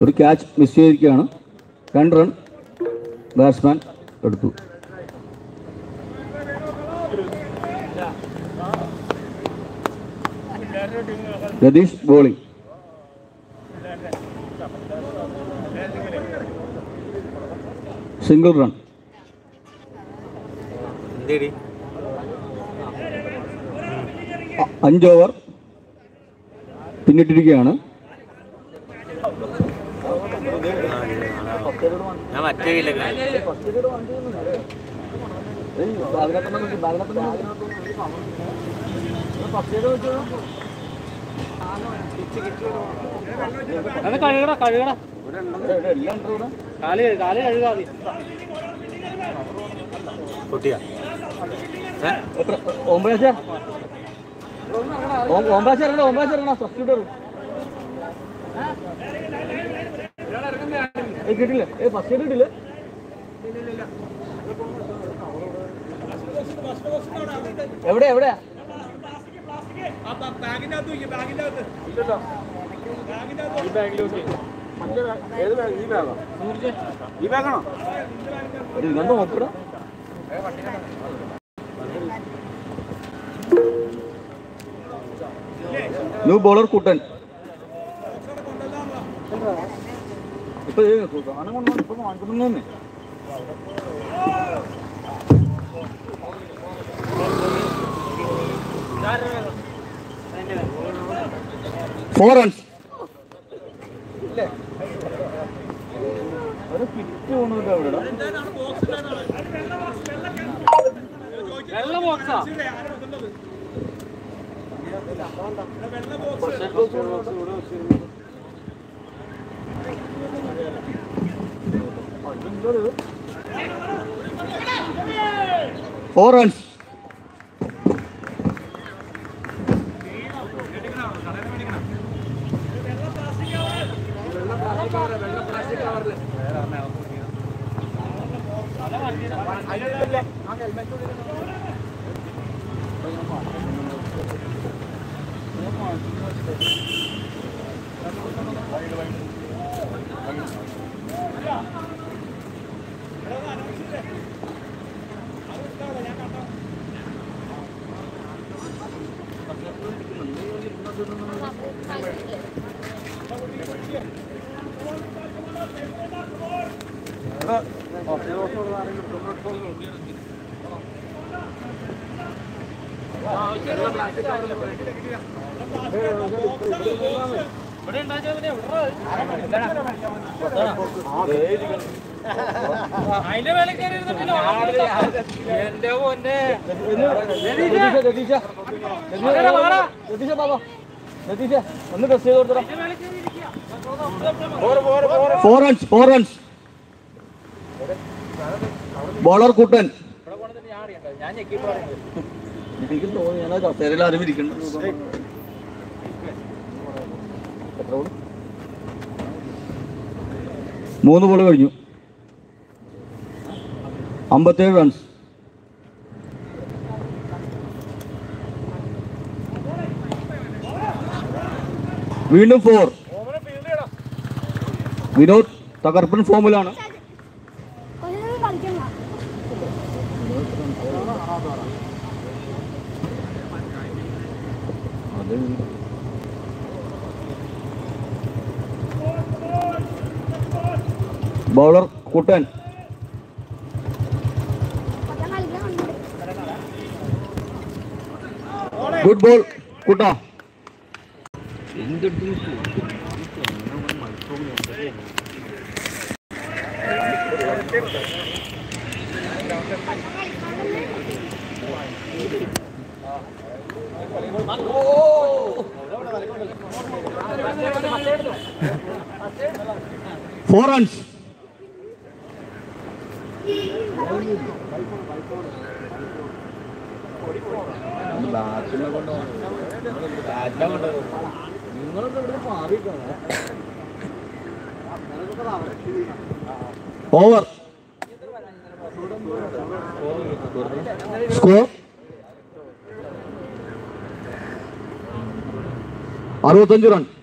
ഒരു catch miss ചെയ്തിരിക്കുകയാണ് രണ്ട് റൺ ബാറ്റ്സ്മാൻ എടുത്തു രതീഷ് ബോളിംഗ് സിംഗിൾ റൺ എന്തേടി അ- അഞ്ച് ഓവർ പിന്നിട്ടിരിക്കുകയാണ് ഞാൻ മറ്റേ വീട്ടിലേക്ക് അത് കഴുകട കഴുകട കാല് കാല് കഴുകാതെ പൊട്ടിയാ ഒമ്പതാഴ്ച ഒമ്പതാഴ്ച ഇറങ്ങണം ഒമ്പതാഴ്ച ഇറങ്ങണം സബ്സ്റ്റിറ്റ്യൂട്ട് കിട്ടില്ല ഏ ഫസ്റ്റ് കിട്ടില്ല എവിടെ എവിടെയാ ഒരു ഇങ്ങനത്തെ നോക്കടാ ന്യൂ ബോളർ കുട്ടൻ ഇപ്പൊ ഇത് സാധനം കൊണ്ടുവന്ന് ഇപ്പൊ വാങ്ങിക്കൊണ്ടുവന്നേ ഫോർ റൺസ് ഒരു കിറ്റ് കൊണ്ടുവന്നിട്ട് അവിടെ വെള്ള ബോക്സാ ഫോർ റൺസ് ഇവിടെ ഉണ്ടാക്കിയതിനെ അതിന്റെ മേലെ കയറി ഇരുന്നിട്ട് പിന്നെ ഉറങ്ങില്ല. എന്റെ പൊന്നെ ഒന്ന് ടെസ്റ്റ് ചെയ്ത് കൊടുത്തടാ four runs four runs bowler Kuttan ഇവിടെ കൊണ്ടുവന്നിട്ട് ഞാൻ അറിയണ്ട ഞാൻ ഞെക്കിയിട്ട് പറയുന്നത് എനിക്ക് തോന്നി ഞാൻ കസേരയിൽ ആരും ഇരിക്കണ്ട മൂന്ന് ബോൾ കഴിഞ്ഞു അമ്പത്തേഴ് റൺസ് വീണ്ടും ഫോർ വിനോദ് തകർപ്പൻ ഫോമിലാണ് കൊല്ലം കളിക്കണ്ട ബൗളർ കുട്ടൻ കൊല്ലം കളിക്കുന്നുണ്ട് ഗുഡ് ബോൾ കുട്ട ഫോർ റൺസ് ഓവർ സ്കോർ അറുപത്തഞ്ച് റൺ